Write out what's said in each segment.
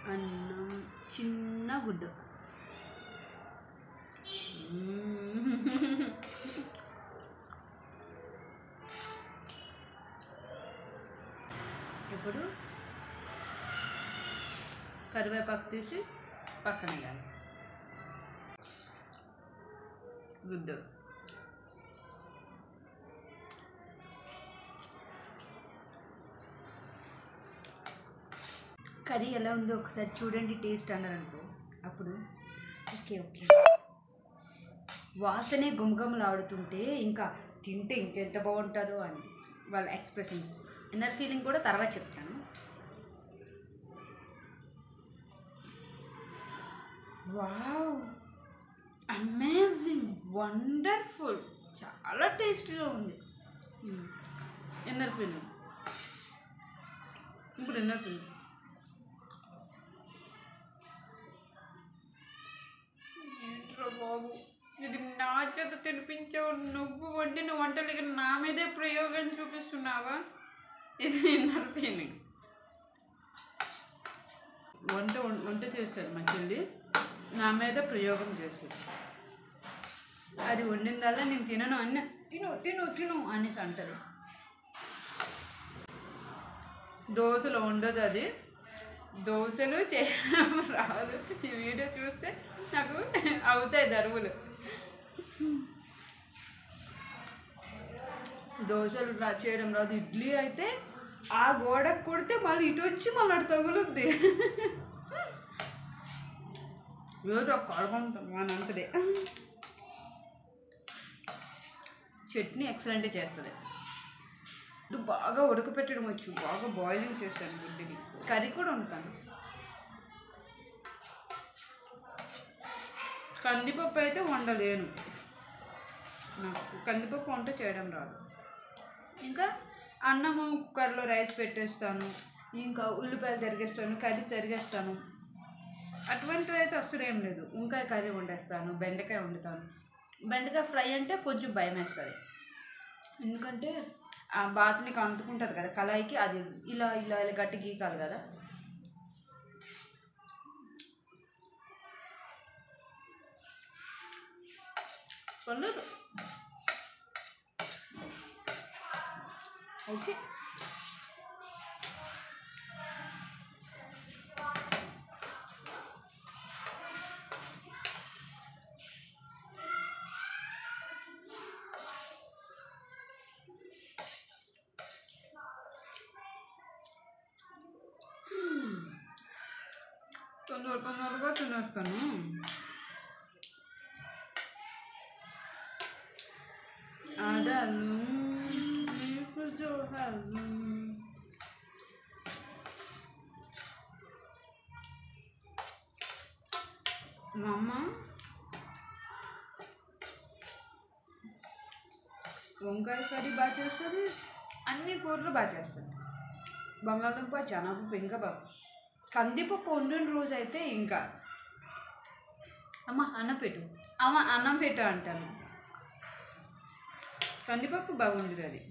అన్నం చిన్న గుడ్డు మ్మ్. ఇప్పుడు కరివేపాకు తీసి పక్కన వేయాలి గుడ్డు కర్రీ ఎలా ఉందో ఒకసారి చూడండి టేస్ట్ అన్నారనుకో అప్పుడు ఓకే ఓకే వాసనే గుమగుమలాడుతుంటే ఇంకా తింటే ఇంకెంత బాగుంటుందో అని వాళ్ళ ఎక్స్ప్రెషన్స్ ఇన్నర్ ఫీలింగ్ కూడా తర్వాత చెప్తాను వావ్ అమేజింగ్ వండర్ఫుల్ చాలా టేస్టీగా ఉంది ఇన్నర్ ఫీలింగ్ ఇప్పుడు ఇన్నర్ ఫీలింగ్ ఏంట్రా బాబు ఇది నా చేత తినిపించావు నువ్వు వండిన వంటలు ఇక నా మీదే ప్రయోగం చూపిస్తున్నావా ఇది ఇన్నర్ ఫీలింగ్ వంట వం- వంట చేస్తారు మా చెల్లి నా మీద ప్రయోగం చేస్తుంది అది వండిందల్లా నేను తినను అన్న తిను తిను తిను అనేసి అంటది దోశలు వండదు అది దోశలు చేయడం రాదు ఈ వీడియో చూస్తే నాకు అవుతాయి దరువులు దోశలు రా చేయడం రాదు ఇడ్లీ అయితే ఆ గోడకు కొడితే మళ్ళీ ఇటు వచ్చి మళ్ళీ అటు తగులుద్ది ఏదో కడుకుంటాం అని అంటది చట్నీ ఎక్సలెంట్ చేస్తుంది ఇది బాగా ఉడకపెట్టడం వచ్చు బాగా బాయిలింగ్ చేశాను గుడ్డిని కర్రీ కూడా వండుతాను కందిపప్పు అయితే వండలేను నాకు కందిపప్పు వంట చేయడం రాదు ఇంకా అన్నము కుక్కర్లో రైస్ పెట్టేస్తాను ఇంకా ఉల్లిపాయలు తరిగేస్తాను కర్రీ తరిగేస్తాను అటువంటివి అయితే అసలు ఏం లేదు వంకాయ కర్రీ వండేస్తాను బెండకాయ వండుతాను బెండకాయ ఫ్రై అంటే కొంచెం భయం వేస్తుంది ఎందుకంటే ఆ బాసనికి అంటుకుంటుంది కదా కళాయికి అది ఇలా ఇలా ఇలా గట్టి గీకాలి కదా పర్లేదు ఓకే తొందర తొందరగా తినేస్తాను ఆడాలు నీకు జోహాలు మా అమ్మ వంకాయ కర్రీ బాగా చేస్తుంది అన్ని కూరలు బాగా చేస్తుంది బంగాళదుంప శనగపప్పు ఇంకా బాగా కందిపప్పు వండిన రోజు అయితే ఇంకా అమ్మ అన్నం పెట్టు అమ్మ అన్నం పెట్టు అంటాను కందిపప్పు బాగుండేది అది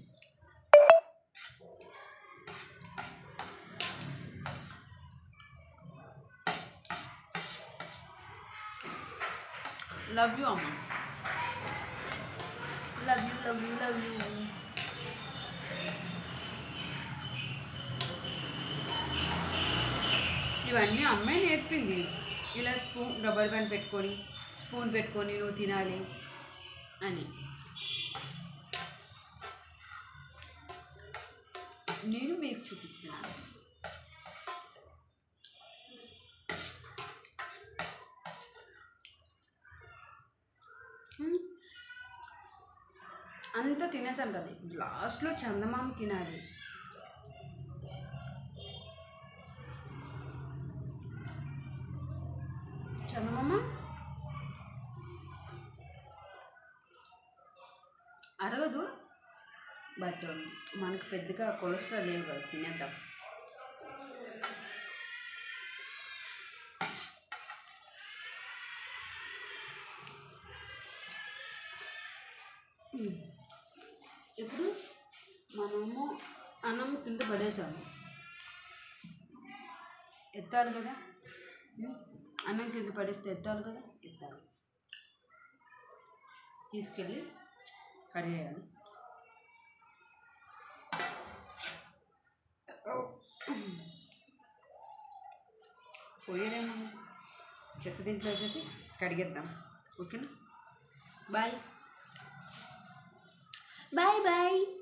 లవ్ యూ అమ్మ love you love you love you ఇవన్నీ అమ్మాయి నేర్పింది ఇలా స్పూన్ రబ్బర్ బ్యాండ్ పెట్టుకొని స్పూన్ పెట్టుకొని నువ్వు తినాలి అని నేను మీకు చూపిస్తున్నాను మ్మ్. అంతా తినేసాను కదా లాస్ట్లో చందమామ తినాలి చందమామ అరగదు బట్ మనకు పెద్దగా కొలెస్ట్రాల్ లేవు కదా తినేద్దాం మ్మ్. ఇప్పుడు మనము అన్నం కింద పడేసాము ఎత్తాలి కదా ఉం? అన్నం కింద పడేస్తే ఎత్తాలి కదా ఎత్తాలి తీసుకెళ్ళి కడిగేయాలి పోయేదేమో చెత్త దీంట్లో వేసేసి కడిగేద్దాం ఓకేనా బాయ్ బాయ్ బాయ్